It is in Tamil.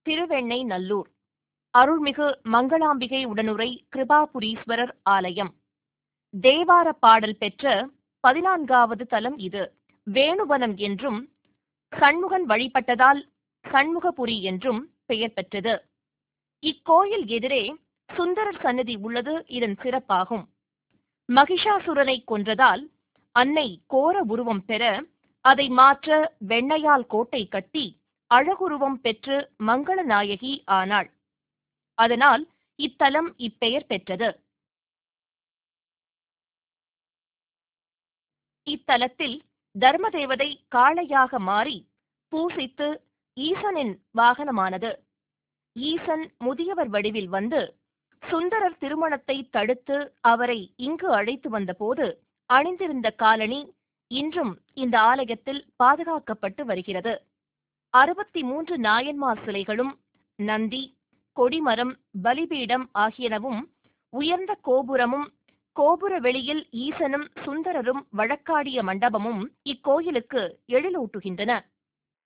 திருவெண்ணை நல்லூர் அருள்மிகு மங்களாம்பிகை உடனுரை கிருபாபுரீஸ்வரர் ஆலயம் தேவார பாடல் பெற்ற பதினான்காவது தலம் இது வேணுவனம் என்றும் சண்முகன் வழிபட்டதால் சண்முகபுரி என்றும் பெயர் பெற்றது இக்கோயில் எதிரே சுந்தரர் சன்னதி உள்ளது இதன் சிறப்பாகும் மகிஷாசுரனை கொன்றதால் அன்னை கோர உருவம் பெற அதை மாற்ற வெண்ணையால் கோட்டை கட்டி அழகுருவம் பெற்று மங்களநாயகி ஆனாள் அதனால் இத்தலம் இப்பெயர் பெற்றது இத்தலத்தில் தர்மதேவதை காளையாக மாறி பூசித்து ஈசனின் வாகனமானது ஈசன் முதியவர் வடிவில் வந்து சுந்தரர் திருமணத்தை தடுத்து அவரை இங்கு அழைத்து வந்தபோது அணிந்திருந்த காலணி இன்றும் இந்த ஆலயத்தில் பாதுகாக்கப்பட்டு வருகிறது அறுபத்தி மூன்று நாயன்மார் சிலைகளும் நந்தி கொடிமரம் பலிபீடம் ஆகியனவும் உயர்ந்த கோபுரமும் கோபுர வெளியில் ஈசனும் சுந்தரரும் வழக்காடிய மண்டபமும் இக்கோயிலுக்கு எழிலூட்டுகின்றன